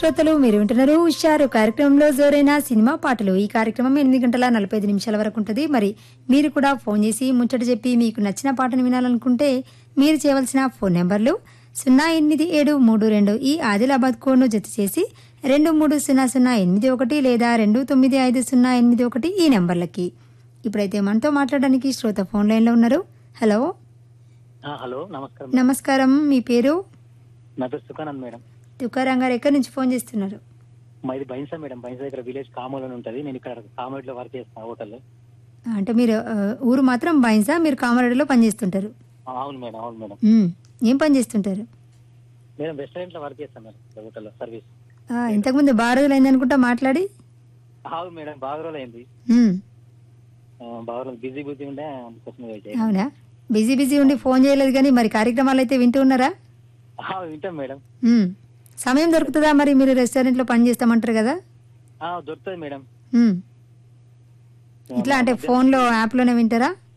శ్రోతలు మీరు వింటున్నారు హుషారు కార్యక్రమంలో జోరైన సినిమా పాటలు ఈ కార్యక్రమం ఎనిమిది గంటల నలభై ఐదు నిమిషాల వరకు ఉంటుంది మరి మీరు కూడా ఫోన్ చేసి ముచ్చట చెప్పి మీకు నచ్చిన పాటను వినాలనుకుంటే మీరు చేయవలసిన ఫోన్ నెంబర్లు సున్నా ఎనిమిది ఏడు మూడు రెండు ఈ ఆదిలాబాద్ కోడ్ను జత చేసి రెండు మూడు సున్నా సున్నా ఎనిమిది ఒకటి లేదా రెండు తొమ్మిది ఐదు సున్నా ఎనిమిది ఒకటి ఈ నెంబర్లకి ఇప్పుడైతే మనతో మాట్లాడడానికి శ్రోత ఫోన్ లైన్లో ఉన్నారు హలో ఆ, హలో నమస్కారం నమస్కారం మీ పేరు నా పేరు సుఖానంద్ మేడం తుకారాం గారు ఎక్కడి నుంచి ఫోన్ చేస్తున్నారు మాది బైన్సా మేడం బైన్సా దగ్గర విలేజ్ కామోల్ అని ఉంటుంది నేను ఇక్కడ కామోడ్లో వర్క్ చేస్తాను హోటల్లో అంటే మీరు ఆ, ఊరు మాత్రం బైన్సా మీరు కామారెడ్డిలో పనిచేస్తుంటారు ఆ, అవును మేడం అవును మేడం ఉమ్, ఏం పని చేస్తుంటారు మేడం రెస్టారెంట్ లో వర్క్ చేస్తాను మేడం ఇక్కడ హోటల్లో సర్వీస్ ఆ, ఇంతకుముందు బాగా రోజులు అయింది అనుకుంటా మాట్లాడి అవును మేడం బాగా రోజులు అయింది ఉమ్, ఆ, బాగా రోజులు బిజీ బిజీ ఉండే అందుకోసం ఇక చేయ- అవునా బిజీ బిజీ ఉండి ఫోన్ చేయలేదు కానీ మరి కార్యక్రమాలు అయితే వింటూ ఉన్నారా ఆ, వింటాం మేడం ఉమ్, సమయం దొరుకుతుందా మరి మీరు రెస్టారెంట్లో పని చేస్తామంటారు కదా ఆ, దొరుకుతుంది మేడం ఉమ్, ఇట్లా అంటే ఫోన్లో యాప్లోనే వింటారా